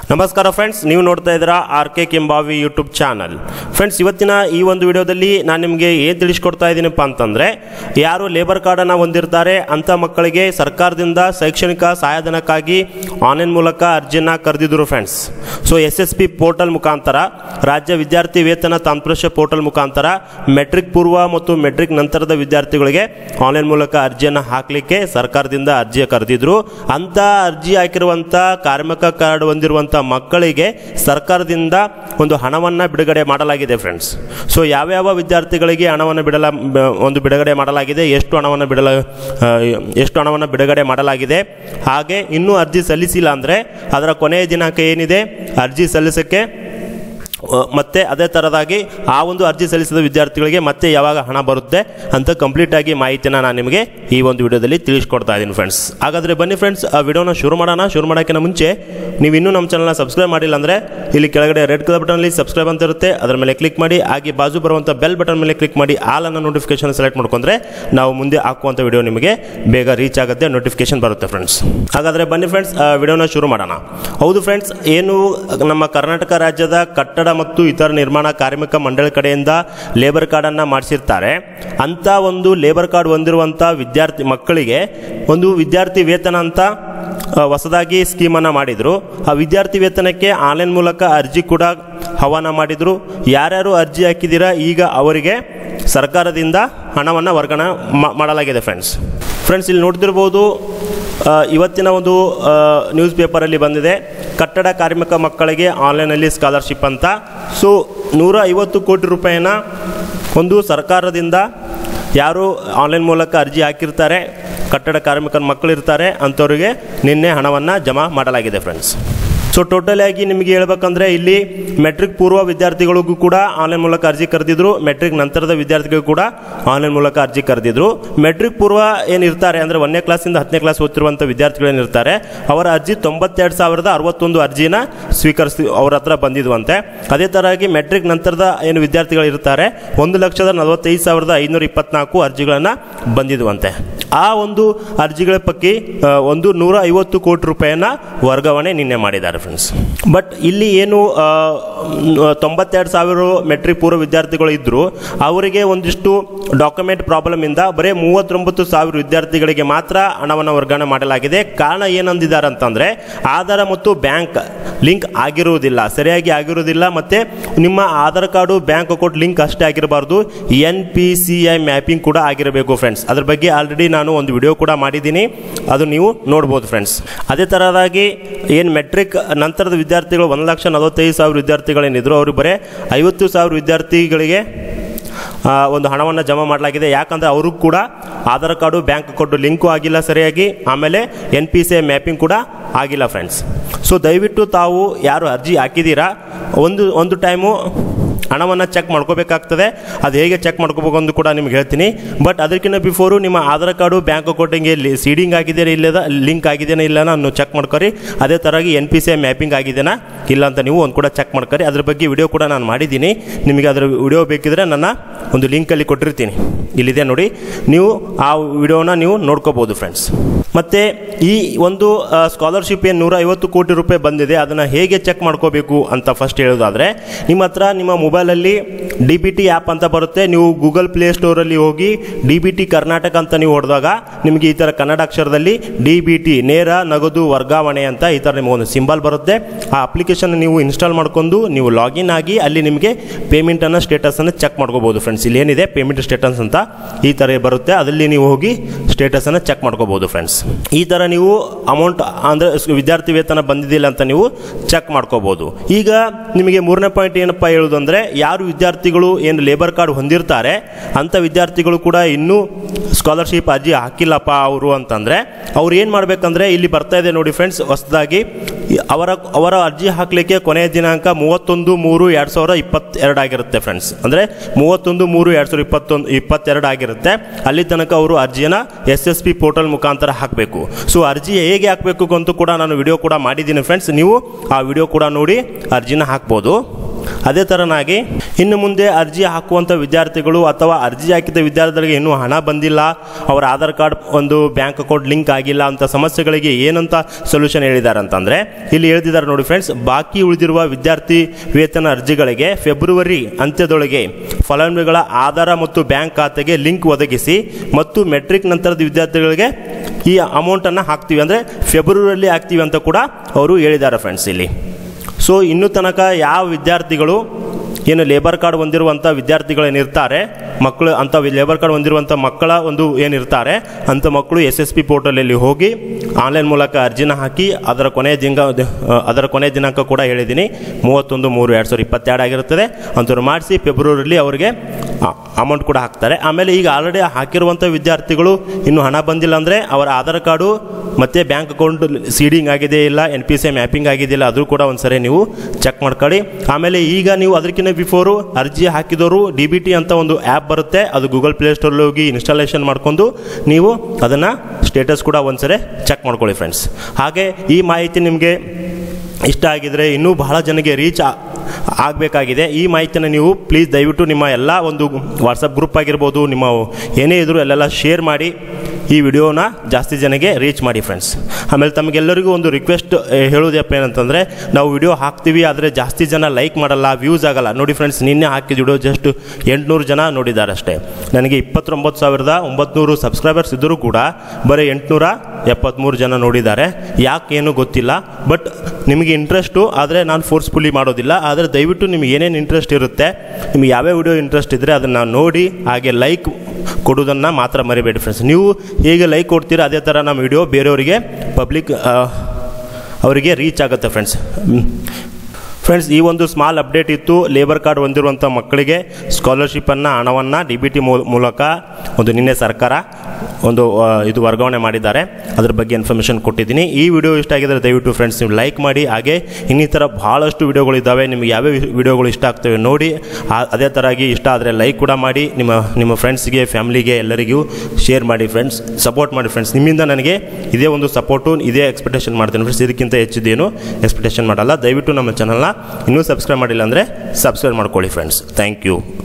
ನಮಸ್ಕಾರ ಫ್ರೆಂಡ್ಸ್ ನೀವು ನೋಡ್ತಾ ಇದ್ದೀರಾ R K Kembavi YouTube channel friends ಇವತ್ತಿನ ಈ ಒಂದು ವಿಡಿಯೋದಲ್ಲಿ ನಾನು ನಿಮಗೆ ಏನು ತಿಳಿಸ್ಕೊಡ್ತಾ ಇದ್ದೀನಪ್ಪ ಅಂತಂದರೆ ಯಾರು ಲೇಬರ್ ಕಾರ್ಡನ್ನು ಹೊಂದಿರ್ತಾರೆ ಅಂಥ ಮಕ್ಕಳಿಗೆ ಸರ್ಕಾರದಿಂದ ಶೈಕ್ಷಣಿಕ ಸಹಾಯಧನಕ್ಕಾಗಿ ಆನ್ಲೈನ್ ಮೂಲಕ ಅರ್ಜಿಯನ್ನು ಕರೆದಿದ್ರು friends so S S P portal ಮುಖಾಂತರ ರಾಜ್ಯ ವಿದ್ಯಾರ್ಥಿ ವೇತನ ತಾಂತ್ರಿಕ ಪೋರ್ಟಲ್ ಮುಖಾಂತರ ಮೆಟ್ರಿಕ್ ಪೂರ್ವ ಮತ್ತು ಮೆಟ್ರಿಕ್ ನಂತರದ ವಿದ್ಯಾರ್ಥಿಗಳಿಗೆ ಆನ್ಲೈನ್ ಮೂಲಕ ಅರ್ಜಿಯನ್ನು ಹಾಕಲಿಕ್ಕೆ ಸರ್ಕಾರದಿಂದ ಅರ್ಜಿ ಕರೆದಿದ್ರು ಅಂತ ಅರ್ಜಿ ಹಾಕಿರುವಂಥ ಕಾರ್ಮಿಕ ಕಾರ್ಡ್ ಹೊಂದಿರುವಂಥ ಮಕ್ಕಳಿಗೆ ಸರ್ಕಾರದಿಂದ ಒಂದು ಹಣವನ್ನು ಬಿಡುಗಡೆ ಮಾಡಲಾಗಿದೆ ಫ್ರೆಂಡ್ಸ್ ಸೊ ಯಾವ್ಯಾವ ವಿದ್ಯಾರ್ಥಿಗಳಿಗೆ ಹಣವನ್ನು ಬಿಡಲ ಬ- ಒಂದು ಬಿಡುಗಡೆ ಮಾಡಲಾಗಿದೆ ಎಷ್ಟು ಹಣವನ್ನು ಬಿಡಲ ಆ, ಎಷ್ಟು ಹಣವನ್ನು ಬಿಡುಗಡೆ ಮಾಡಲಾಗಿದೆ ಹಾಗೆ ಇನ್ನೂ ಅರ್ಜಿ ಸಲ್ಲಿಸಿಲ್ಲ ಅಂದರೆ ಅದರ ಕೊನೆಯ ದಿನಾಂಕ ಏನಿದೆ ಅರ್ಜಿ ಸಲ್ಲಿಸೋಕ್ಕೆ ಅ, ಮತ್ತೆ ಅದೇ ಥರದಾಗಿ ಆ ಒಂದು ಅರ್ಜಿ ಸಲ್ಲಿಸಿದ ವಿದ್ಯಾರ್ಥಿಗಳಿಗೆ ಮತ್ತೆ ಯಾವಾಗ ಹಣ ಬರುತ್ತೆ ಅಂತ ಕಂಪ್ಲೀಟ್ ಆಗಿ ಮಾಹಿತಿನ ನಾನು ನಿಮಗೆ ಈ ಒಂದು ವಿಡಿಯೋದಲ್ಲಿ ತಿಳಿಸ್ಕೊಡ್ತಾ ಇದ್ದೀನಿ ಫ್ರೆಂಡ್ಸ್ ಹಾಗಾದರೆ ಬನ್ನಿ ಫ್ರೆಂಡ್ಸ್ ಆ ವಿಡಿಯೋನ ಶುರು ಮಾಡೋಣ ಶುರು ಮಾಡೋಕ್ಕಿಂತ ಮುಂಚೆ ನೀವು ಇನ್ನೂ ನಮ್ಮ ಚಾನಲ್ನ ಸಬ್ಸ್ಕ್ರೈಬ್ ಮಾಡಿಲ್ಲ ಅಂದರೆ ಇಲ್ಲಿ ಕೆಳಗಡೆ ರೆಡ್ ಕಲರ್ ಬಟನಲ್ಲಿ ಸಬ್ಸ್ಕ್ರೈಬ್ ಅಂತ ಇರುತ್ತೆ ಅದರ ಮೇಲೆ ಕ್ಲಿಕ್ ಮಾಡಿ ಹಾಗೆ ಬಾಜು ಬರುವಂಥ ಬೆಲ್ ಬಟನ್ ಮೇಲೆ ಕ್ಲಿಕ್ ಮಾಡಿ ಆಲ್ ಅನ್ನೋ ನೋಟಿಫಿಕೇಶನ್ ಸೆಲೆಕ್ಟ್ ಮಾಡ್ಕೊಂಡ್ರೆ ನಾವು ಮುಂದೆ ಹಾಕುವಂಥ ವಿಡಿಯೋ ನಿಮಗೆ ಬೇಗ ರೀಚ್ ಆಗುತ್ತೆ ನೋಟಿಫಿಕೇಶನ್ ಬರುತ್ತೆ ಫ್ರೆಂಡ್ಸ್ ಹಾಗಾದರೆ ಬನ್ನಿ ಫ್ರೆಂಡ್ಸ್ ವಿಡಿಯೋನ ಶುರು ಮಾಡೋಣ ಹೌದು ಫ್ರೆಂಡ್ಸ್ ಏನು ನಮ್ಮ ಕರ್ನಾಟಕ ರಾಜ್ಯದ ಕಟ್ಟಡ ಮತ್ತು ಇತರ ನಿರ್ಮಾಣ ಕಾರ್ಮಿಕ ಮಂಡಳಿ ಕಡೆಯಿಂದ ಲೇಬರ್ ಕಾರ್ಡನ್ನು ಮಾಡಿಸಿರ್ತಾರೆ ಅಂಥ ಒಂದು ಲೇಬರ್ ಕಾರ್ಡ್ ಹೊಂದಿರುವಂಥ ವಿದ್ಯಾರ್ಥಿ ಮಕ್ಕಳಿಗೆ ಒಂದು ವಿದ್ಯಾರ್ಥಿ ವೇತನ ಅಂತ ಆ, ಹೊಸದಾಗಿ ಸ್ಕೀಮನ್ನು ಮಾಡಿದರು ಆ ವಿದ್ಯಾರ್ಥಿ ವೇತನಕ್ಕೆ ಆನ್ಲೈನ್ ಮೂಲಕ ಅರ್ಜಿ ಕೂಡ ಆಹ್ವಾನ ಮಾಡಿದರು ಯಾರ್ಯಾರು ಅರ್ಜಿ ಹಾಕಿದ್ದೀರಾ ಈಗ ಅವರಿಗೆ ಸರ್ಕಾರದಿಂದ ಹಣವನ್ನು ವರ್ಗಾವಣೆ ಮಾ- ಮಾಡಲಾಗಿದೆ ಫ್ರೆಂಡ್ಸ್ ಫ್ರೆಂಡ್ಸ್ ಇಲ್ಲಿ ನೋಡ್ತಿರ್ಬೋದು ಆ, ಇವತ್ತಿನ ಒಂದು ನ್ಯೂಸ್ ಪೇಪರಲ್ಲಿ ಬಂದಿದೆ ಕಟ್ಟಡ ಕಾರ್ಮಿಕ ಮಕ್ಕಳಿಗೆ ಆನ್ಲೈನಲ್ಲಿ ಸ್ಕಾಲರ್ಶಿಪ್ ಅಂತ ಸೊ ನೂರ ಐವತ್ತು ಕೋಟಿ ರೂಪಾಯಿನ ಒಂದು ಸರ್ಕಾರದಿಂದ ಯಾರು ಆನ್ಲೈನ್ ಮೂಲಕ ಅರ್ಜಿ ಹಾಕಿರ್ತಾರೆ ಕಟ್ಟಡ ಕಾರ್ಮಿಕರ ಮಕ್ಕಳಿರ್ತಾರೆ ಅಂಥವ್ರಿಗೆ ನಿನ್ನೆ ಹಣವನ್ನು ಜಮಾ ಮಾಡಲಾಗಿದೆ ಫ್ರೆಂಡ್ಸ್ ಸೊ ಟೋಟಲಿ ಆಗಿ ನಿಮಗೆ ಹೇಳ್ಬೇಕಂದ್ರೆ ಇಲ್ಲಿ ಮೆಟ್ರಿಕ್ ಪೂರ್ವ ವಿದ್ಯಾರ್ಥಿಗಳಿಗೂ ಕೂಡ ಆನ್ಲೈನ್ ಮೂಲಕ ಅರ್ಜಿ ಕರೆದಿದ್ರು ಮೆಟ್ರಿಕ್ ನಂತರದ ವಿದ್ಯಾರ್ಥಿಗಳಿಗೂ ಕೂಡ ಆನ್ಲೈನ್ ಮೂಲಕ ಅರ್ಜಿ ಕರೆದಿದ್ರು ಮೆಟ್ರಿಕ್ ಪೂರ್ವ ಏನಿರ್ತಾರೆ ಅಂದರೆ ಒಂದನೇ ಕ್ಲಾಸಿಂದ ಹತ್ತನೇ ಕ್ಲಾಸ್ ಓದ್ತಿರುವಂಥ ವಿದ್ಯಾರ್ಥಿಗಳೇನಿರ್ತಾರೆ ಅವರ ಅರ್ಜಿ ತೊಂಬತ್ತೆರಡು ಸಾವಿರದ ಅರವತ್ತೊಂದು ಅರ್ಜಿನ ಸ್ವೀಕರಿಸಿ ಅವ್ರ ಹತ್ರ ಬಂದಿದ್ವಂತೆ ಅದೇ ಥರವಾಗಿ ಮೆಟ್ರಿಕ್ ನಂತರದ ಏನು ವಿದ್ಯಾರ್ಥಿಗಳು ಇರ್ತಾರೆ ಒಂದು ಲಕ್ಷದ ನಲವತ್ತೈದು ಸಾವಿರದ ಐನೂರ ಇಪ್ಪತ್ನಾಲ್ಕು ಅರ್ಜಿಗಳನ್ನು ಬಂದಿದ್ವಂತೆ ಆ ಒಂದು ಅರ್ಜಿಗಳ ಪೈಕಿ ಆ, ಒಂದು ನೂರ ಐವತ್ತು ಕೋಟಿ ರೂಪಾಯಿನ ವರ್ಗಾವಣೆ ನಿನ್ನೆ ಮಾಡಿದ್ದಾರೆ ಫ್ರೆಂಡ್ಸ್ ಬಟ್ ಇಲ್ಲಿ ಏನು ಆ, ಮ್, ತೊಂಬತ್ತೆರಡು ಸಾವಿರ ಮೆಟ್ರಿಕ್ ಪೂರ್ವ ವಿದ್ಯಾರ್ಥಿಗಳು ಇದ್ದರು ಅವರಿಗೆ ಒಂದಿಷ್ಟು ಡಾಕ್ಯುಮೆಂಟ್ ಪ್ರಾಬ್ಲಮಿಂದ ಬರೀ ಮೂವತ್ತೊಂಬತ್ತು ಸಾವಿರ ವಿದ್ಯಾರ್ಥಿಗಳಿಗೆ ಮಾತ್ರ ಹಣವನ್ನು ವರ್ಗಾವಣೆ ಮಾಡಲಾಗಿದೆ ಕಾರಣ ಏನಂದಿದ್ದಾರೆ ಅಂತಂದರೆ ಆಧಾರ ಮತ್ತು ಬ್ಯಾಂಕ್ ಲಿಂಕ್ ಆಗಿರುವುದಿಲ್ಲ ಸರಿಯಾಗಿ ಆಗಿರುವುದಿಲ್ಲ ಮತ್ತು ನಿಮ್ಮ Aadhaar card bank account link ಅಷ್ಟೇ ಆಗಿರಬಾರ್ದು N P C I mapping ಕೂಡ ಆಗಿರಬೇಕು ಫ್ರೆಂಡ್ಸ್ ಅದ್ರ ಬಗ್ಗೆ ಆಲ್ರೆಡಿ ನಾನು ಒಂದು ವಿಡಿಯೋ ಕೂಡ ಮಾಡಿದ್ದೀನಿ ಅದು ನೀವು ನೋಡ್ಬೋದು ಫ್ರೆಂಡ್ಸ್ ಅದೇ ಥರದಾಗಿ ಏನು ಮೆಟ್ರಿಕ್ ನಂತರದ ವಿದ್ಯಾರ್ಥಿಗಳು ಒಂದು ಲಕ್ಷ ನಲವತ್ತೈದು ಸಾವಿರ ವಿದ್ಯಾರ್ಥಿಗಳೇನಿದ್ರು ಅವ್ರಿಗೆ ಬರೀ ಐವತ್ತು ಸಾವಿರ ವಿದ್ಯಾರ್ಥಿಗಳಿಗೆ ಆ, ಒಂದು ಹಣವನ್ನು ಜಮಾ ಮಾಡಲಾಗಿದೆ ಯಾಕಂದರೆ ಅವರು ಕೂಡ Aadhaar card bank account link ಆಗಿಲ್ಲ ಸರಿಯಾಗಿ ಆಮೇಲೆ ಎನ್ ಪಿ ಸಿ ಮ್ಯಾಪಿಂಗ್ ಕೂಡ ಆಗಿಲ್ಲ ಫ್ರೆಂಡ್ಸ್ ಸೊ ದಯವಿಟ್ಟು ತಾವು ಯಾರು ಅರ್ಜಿ ಹಾಕಿದ್ದೀರಾ ಒಂದು ಒಂದು ಟೈಮು ಹಣವನ್ನು ಚೆಕ್ ಮಾಡ್ಕೋಬೇಕಾಗ್ತದೆ ಅದು ಹೇಗೆ ಚೆಕ್ ಮಾಡ್ಕೋಬೇಕು ಅಂತ ಕೂಡ ನಿಮ್ಗೆ ಹೇಳ್ತೀನಿ ಬಟ್ ಅದಕ್ಕಿಂತ ಬಿಫೋರು ನಿಮ್ಮ ಆಧಾರ್ ಕಾರ್ಡು ಬ್ಯಾಂಕ್ ಅಕೌಂಟಿಗೆ ಸೀಡಿಂಗ್ ಆಗಿದೆಯಾ ಇಲ್ಲದ ಲಿಂಕ್ ಆಗಿದೆಯಾ ಇಲ್ಲ ನಾನು ಚೆಕ್ ಮಾಡ್ಕೊರಿ ಅದೇ ಥರವಾಗಿ N P C I mapping ಆಗಿದೆನಾ ಇಲ್ಲ ಅಂತ ನೀವು ಒಂದು ಕೂಡ ಚೆಕ್ ಮಾಡ್ಕೊರಿ ಅದ್ರ ಬಗ್ಗೆ ವಿಡಿಯೋ ಕೂಡ ನಾನು ಮಾಡಿದ್ದೀನಿ ನಿಮಗೆ ಅದರ ವಿಡಿಯೋ ಬೇಕಿದ್ರೆ ನನ್ನ ಒಂದು ಲಿಂಕಲ್ಲಿ ಕೊಟ್ಟಿರ್ತೀನಿ ಇಲ್ಲಿದೆ ನೋಡಿ ನೀವು ಆ ವಿಡಿಯೋನ ನೀವು ನೋಡ್ಕೋಬೋದು ಫ್ರೆಂಡ್ಸ್ ಮತ್ತು ಈ ಒಂದು ಸ್ಕಾಲರ್ಶಿಪ್ ಏನು ನೂರ ಐವತ್ತು ಕೋಟಿ ರೂಪಾಯಿ ಬಂದಿದೆ ಅದನ್ನು ಹೇಗೆ ಚೆಕ್ ಮಾಡ್ಕೋಬೇಕು ಅಂತ ಫಸ್ಟ್ ಹೇಳೋದಾದರೆ ನಿಮ್ಮ ಹತ್ರ ನಿಮ್ಮ ಮೊಬೈಲಲ್ಲಿ ಡಿ ಬಿ ಟಿ ಆ್ಯಪ್ ಅಂತ ಬರುತ್ತೆ ನೀವು ಗೂಗಲ್ ಪ್ಲೇ ಸ್ಟೋರಲ್ಲಿ ಹೋಗಿ ಡಿ ಬಿ ಟಿ ಕರ್ನಾಟಕ ಅಂತ ನೀವು ಹೊಡೆದಾಗ ನಿಮಗೆ ಈ ಥರ ಕನ್ನಡ ಅಕ್ಷರದಲ್ಲಿ ಡಿ ಬಿ ಟಿ ನೇರ ನಗದು ವರ್ಗಾವಣೆ ಅಂತ ಈ ಥರ ನಿಮಗೊಂದು ಸಿಂಬಲ್ ಬರುತ್ತೆ ಆ ಅಪ್ಲಿಕೇಶನ್ ನೀವು ಇನ್ಸ್ಟಾಲ್ ಮಾಡ್ಕೊಂಡು ನೀವು ಲಾಗಿನ್ ಆಗಿ ಅಲ್ಲಿ ನಿಮಗೆ ಪೇಮೆಂಟನ್ನು ಸ್ಟೇಟಸನ್ನು ಚೆಕ್ ಮಾಡ್ಕೋಬೋದು ಫ್ರೆಂಡ್ಸ್ ಇಲ್ಲಿ ಏನಿದೆ ಪೇಮೆಂಟ್ ಸ್ಟೇಟಸ್ ಅಂತ ಈ ಥರ ಬರುತ್ತೆ ಅದರಲ್ಲಿ ನೀವು ಹೋಗಿ ಸ್ಟೇಟಸನ್ನು ಚೆಕ್ ಮಾಡ್ಕೋಬೋದು ಫ್ರೆಂಡ್ಸ್ ಈ ಥರ ನೀವು ಅಮೌಂಟ್ ಅಂದರೆ ವಿದ್ಯಾರ್ಥಿ ವೇತನ ಬಂದಿದ್ದಿಲ್ಲ ಅಂತ ನೀವು ಚೆಕ್ ಮಾಡ್ಕೋಬೋದು ಈಗ ನಿಮಗೆ ಮೂರನೇ ಪಾಯಿಂಟ್ ಏನಪ್ಪ ಹೇಳೋದು ಅಂದರೆ ಯಾರು ವಿದ್ಯಾರ್ಥಿಗಳು ಏನು ಲೇಬರ್ ಕಾರ್ಡ್ ಹೊಂದಿರ್ತಾರೆ ಅಂಥ ವಿದ್ಯಾರ್ಥಿಗಳು ಕೂಡ ಇನ್ನೂ ಸ್ಕಾಲರ್ಶಿಪ್ ಅರ್ಜಿ ಹಾಕಿಲ್ಲಪ್ಪ ಅವರು ಅಂತಂದರೆ ಅವ್ರು ಏನು ಮಾಡಬೇಕಂದ್ರೆ ಇಲ್ಲಿ ಬರ್ತಾ ಇದೆ ನೋಡಿ ಫ್ರೆಂಡ್ಸ್ ಹೊಸದಾಗಿ ಅವರ ಅವರ ಅರ್ಜಿ ಹಾಕಲಿಕ್ಕೆ ಕೊನೆಯ ದಿನಾಂಕ ಮೂವತ್ತೊಂದು ಮೂರು ಎರಡು ಸಾವಿರ ಇಪ್ಪತ್ತೆರಡು ಆಗಿರುತ್ತೆ ಫ್ರೆಂಡ್ಸ್ ಅಂದರೆ ಮೂವತ್ತೊಂದು ಮೂರು ಎರಡು ಸಾವಿರ ಇಪ್ಪತ್ತೊಂದು ಇಪ್ಪತ್ತೆರಡು ಆಗಿರುತ್ತೆ ಅಲ್ಲಿ ತನಕ ಅವರು ಅರ್ಜಿಯನ್ನು ಎಸ್ ಎಸ್ ಪಿ ಪೋರ್ಟಲ್ ಮುಖಾಂತರ ಹಾಕಬೇಕು ಸೊ ಅರ್ಜಿ ಹೇಗೆ ಹಾಕಬೇಕು ಅಂತ ಕೂಡ ನಾನು ವಿಡಿಯೋ ಕೂಡ ಮಾಡಿದ್ದೀನಿ ಫ್ರೆಂಡ್ಸ್ ನೀವು ಆ ವಿಡಿಯೋ ಕೂಡ ನೋಡಿ ಅರ್ಜಿನ ಹಾಕ್ಬೋದು ಅದೇ ಥರನಾಗಿ ಇನ್ನು ಮುಂದೆ ಅರ್ಜಿ ಹಾಕುವಂಥ ವಿದ್ಯಾರ್ಥಿಗಳು ಅಥವಾ ಅರ್ಜಿ ಹಾಕಿದ ವಿದ್ಯಾರ್ಥಿಗಳಿಗೆ ಇನ್ನೂ ಹಣ ಬಂದಿಲ್ಲ ಅವರ ಆಧಾರ್ ಕಾರ್ಡ್ ಒಂದು ಬ್ಯಾಂಕ್ ಅಕೌಂಟ್ ಲಿಂಕ್ ಆಗಿಲ್ಲ ಅಂತ ಸಮಸ್ಯೆಗಳಿಗೆ ಏನಂತ ಸೊಲ್ಯೂಷನ್ ಹೇಳಿದ್ದಾರೆ ಅಂತಂದರೆ ಇಲ್ಲಿ ಹೇಳ್ತಿದ್ದಾರೆ ನೋಡಿ ಫ್ರೆಂಡ್ಸ್ ಬಾಕಿ ಉಳಿದಿರುವ ವಿದ್ಯಾರ್ಥಿ ವೇತನ ಅರ್ಜಿಗಳಿಗೆ ಫೆಬ್ರವರಿ ಅಂತ್ಯದೊಳಗೆ ಫಲಾನುಭವಿಗಳ ಆಧಾರ ಮತ್ತು ಬ್ಯಾಂಕ್ ಖಾತೆಗೆ ಲಿಂಕ್ ಒದಗಿಸಿ ಮತ್ತು ಮೆಟ್ರಿಕ್ ನಂತರದ ವಿದ್ಯಾರ್ಥಿಗಳಿಗೆ ಈ ಅಮೌಂಟನ್ನು ಹಾಕ್ತೀವಿ ಅಂದರೆ ಫೆಬ್ರವರಿಯಲ್ಲಿ ಹಾಕ್ತೀವಿ ಅಂತ ಕೂಡ ಅವರು ಹೇಳಿದ್ದಾರೆ ಫ್ರೆಂಡ್ಸ್ ಇಲ್ಲಿ ಸೊ ಇನ್ನೂ ತನಕ ಯಾವ ವಿದ್ಯಾರ್ಥಿಗಳು ಏನು ಲೇಬರ್ ಕಾರ್ಡ್ ಹೊಂದಿರುವಂಥ ವಿದ್ಯಾರ್ಥಿಗಳೇನಿರ್ತಾರೆ ಮಕ್ಕಳು ಅಂಥ ಲೇಬರ್ ಕಾರ್ಡ್ ಹೊಂದಿರುವಂಥ ಮಕ್ಕಳ ಒಂದು ಏನಿರ್ತಾರೆ ಅಂಥ ಮಕ್ಕಳು ಎಸ್ ಎಸ್ ಪಿ ಪೋರ್ಟಲಲ್ಲಿ ಹೋಗಿ ಆನ್ಲೈನ್ ಮೂಲಕ ಅರ್ಜಿನ ಹಾಕಿ ಅದರ ಕೊನೆಯ ದಿನ ಅದರ ಕೊನೆಯ ದಿನಾಂಕ ಕೂಡ ಹೇಳಿದ್ದೀನಿ ಮೂವತ್ತೊಂದು ಮೂರು ಎರಡು ಸಾವಿರದ ಇಪ್ಪತ್ತೆರಡು ಆಗಿರುತ್ತದೆ ಅಂಥವ್ರು ಮಾಡಿಸಿ ಫೆಬ್ರವರಿಲಿ ಅವರಿಗೆ ಅಮೌಂಟ್ ಕೂಡ ಹಾಕ್ತಾರೆ ಆಮೇಲೆ ಈಗ ಆಲ್ರೆಡಿ ಹಾಕಿರುವಂಥ ವಿದ್ಯಾರ್ಥಿಗಳು ಇನ್ನು ಹಣ ಬಂದಿಲ್ಲ ಅಂದರೆ ಅವರ ಆಧಾರ್ ಕಾರ್ಡು ಮತ್ತು ಬ್ಯಾಂಕ್ ಅಕೌಂಟ್ ಸೀಡಿಂಗ್ ಆಗಿದೆ ಇಲ್ಲ ಎನ್ ಪಿ ಸಿ ಮ್ಯಾಪಿಂಗ್ ಆಗಿದೆಯಲ್ಲ ಅದು ಕೂಡ ಒಂದ್ಸರಿ ನೀವು ಚೆಕ್ ಮಾಡ್ಕೊಳ್ಳಿ ಆಮೇಲೆ ಈಗ ನೀವು ಅದಕ್ಕಿಂತ ಬಿಫೋರು ಅರ್ಜಿ ಹಾಕಿದವರು ಡಿ ಬಿ ಟಿ ಅಂತ ಒಂದು ಆ್ಯಪ್ ಬರುತ್ತೆ ಅದು ಗೂಗಲ್ ಪ್ಲೇಸ್ಟೋರಲ್ಲಿ ಹೋಗಿ ಇನ್ಸ್ಟಾಲೇಷನ್ ಮಾಡ್ಕೊಂಡು ನೀವು ಅದನ್ನು ಸ್ಟೇಟಸ್ ಕೂಡ ಒಂದ್ಸರಿ ಚೆಕ್ ಮಾಡ್ಕೊಳ್ಳಿ ಫ್ರೆಂಡ್ಸ್ ಹಾಗೆ ಈ ಮಾಹಿತಿ ನಿಮಗೆ ಇಷ್ಟ ಆಗಿದ್ರೆ ಇನ್ನೂ ಬಹಳ ಜನಕ್ಕೆ ರೀಚ್ ಆಗಬೇಕಾಗಿದೆ ಈ ಮಾಹಿತಿನ ನೀವು ಪ್ಲೀಸ್ ದಯವಿಟ್ಟು ನಿಮ್ಮ ಎಲ್ಲ ಒಂದು ವಾಟ್ಸಪ್ ಗ್ರೂಪ್ ಆಗಿರ್ಬೋದು ನಿಮ್ಮ ಏನೇ ಇದ್ರೂ ಅಲ್ಲೆಲ್ಲ ಶೇರ್ ಮಾಡಿ ಈ ವಿಡಿಯೋನ ಜಾಸ್ತಿ ಜನಕ್ಕೆ ರೀಚ್ ಮಾಡಿ ಫ್ರೆಂಡ್ಸ್ ಆಮೇಲೆ ತಮಗೆಲ್ಲರಿಗೂ ಒಂದು ರಿಕ್ವೆಸ್ಟ್ ಹೇಳೋದಪ್ಪ ಏನಂತಂದರೆ ನಾವು ವಿಡಿಯೋ ಹಾಕ್ತೀವಿ ಆದರೆ ಜಾಸ್ತಿ ಜನ ಲೈಕ್ ಮಾಡಲ್ಲ ವ್ಯೂಸ್ ಆಗಲ್ಲ ನೋಡಿ ಫ್ರೆಂಡ್ಸ್ ನಿನ್ನೆ ಹಾಕಿದ ವಿಡಿಯೋ ಜಸ್ಟ್ ಎಂಟುನೂರು ಜನ ನೋಡಿದ್ದಾರೆ ಅಷ್ಟೇ ನನಗೆ ಇಪ್ಪತ್ತೊಂಬತ್ತು ಸಾವಿರದ ಒಂಬತ್ನೂರು ಸಬ್ಸ್ಕ್ರೈಬರ್ಸ್ ಇದ್ದರೂ ಕೂಡ ಬರೀ ಎಂಟುನೂರ ಎಪ್ಪತ್ತ್ಮೂರು ಜನ ನೋಡಿದ್ದಾರೆ ಯಾಕೆ ಏನು ಗೊತ್ತಿಲ್ಲ ಬಟ್ ನಿಮಗೆ ಇಂಟ್ರೆಸ್ಟು ಆದರೆ ನಾನು ಫೋರ್ಸ್ಫುಲಿ ಮಾಡೋದಿಲ್ಲ ಆದರೆ ದಯವಿಟ್ಟು ನಿಮಗೆ ಏನೇನು ಇಂಟ್ರೆಸ್ಟ್ ಇರುತ್ತೆ ನಿಮಗೆ ಯಾವ್ಯಾವ ವಿಡಿಯೋ ಇಂಟ್ರೆಸ್ಟ್ ಇದ್ದರೆ ಅದನ್ನು ನೋಡಿ ಹಾಗೆ ಲೈಕ್ ಕೊಡೋದನ್ನು ಮಾತ್ರ ಮರಿಬೇಡಿ ಫ್ರೆಂಡ್ಸ್ ನೀವು ಹೇಗೆ ಲೈಕ್ ಕೊಡ್ತೀರಾ ಅದೇ ಥರ ನಮ್ಮ ವಿಡಿಯೋ ಬೇರೆಯವರಿಗೆ ಪಬ್ಲಿಕ್ ಅವರಿಗೆ ರೀಚ್ ಆಗುತ್ತೆ ಫ್ರೆಂಡ್ಸ್ ಫ್ರೆಂಡ್ಸ್ ಈ ಒಂದು ಸ್ಮಾಲ್ ಅಪ್ಡೇಟ್ ಇತ್ತು ಲೇಬರ್ ಕಾರ್ಡ್ ಹೊಂದಿರುವಂಥ ಮಕ್ಕಳಿಗೆ ಸ್ಕಾಲರ್ಶಿಪ್ಪನ್ನು ಹಣವನ್ನು ಡಿ ಬಿ ಟಿ ಮೂಲಕ ಒಂದು ನಿನ್ನೆ ಸರ್ಕಾರ ಒಂದು ಆ, ಇದು ವರ್ಗಾವಣೆ ಮಾಡಿದ್ದಾರೆ ಅದ್ರ ಬಗ್ಗೆ ಇನ್ಫಾರ್ಮೇಷನ್ ಕೊಟ್ಟಿದ್ದೀನಿ ಈ ವಿಡಿಯೋ ಇಷ್ಟ ಆಗಿದ್ರೆ ದಯವಿಟ್ಟು ಫ್ರೆಂಡ್ಸ್ ನೀವು ಲೈಕ್ ಮಾಡಿ ಹಾಗೆ ಇನ್ನಿತರ ಭಾಳಷ್ಟು ವಿಡಿಯೋಗಳಿದ್ದಾವೆ ನಿಮಗೆ ಯಾವ್ಯಾವ ವಿಡಿಯೋಗಳು ಇಷ್ಟ ಆಗ್ತವೆ ನೋಡಿ ಆ- ಅದೇ ಥರಾಗಿ ಇಷ್ಟ ಆದರೆ ಲೈಕ್ ಕೂಡ ಮಾಡಿ ನಿಮ್ಮ ನಿಮ್ಮ ಫ್ರೆಂಡ್ಸ್ಗೆ ಫ್ಯಾಮ್ಲಿಗೆ ಎಲ್ಲರಿಗೂ ಶೇರ್ ಮಾಡಿ ಫ್ರೆಂಡ್ಸ್ ಸಪೋರ್ಟ್ ಮಾಡಿ ಫ್ರೆಂಡ್ಸ್ ನಿಮ್ಮಿಂದ ನನಗೆ ಇದೇ ಒಂದು ಸಪೋರ್ಟು ಇದೇ ಎಕ್ಸ್ಪೆಕ್ಟೇಷನ್ ಮಾಡ್ತೇನೆ ಫ್ರೆಂಡ್ಸ್ ಇದಕ್ಕಿಂತ ಹೆಚ್ಚಿದೇನು ಎಕ್ಸ್ಪೆಕ್ಟೇಷನ್ ಮಾಡಲ್ಲ ದಯವಿಟ್ಟು ನಮ್ಮ ಚಾನಲ್ನ ಇನ್ನೂ ಸಬ್ಸ್ಕ್ರೈಬ್ ಮಾಡಿಲ್ಲ ಅಂದರೆ ಸಬ್ಸ್ಕ್ರೈಬ್ ಮಾಡ್ಕೊಳ್ಳಿ ಫ್ರೆಂಡ್ಸ್ ಥ್ಯಾಂಕ್ ಯು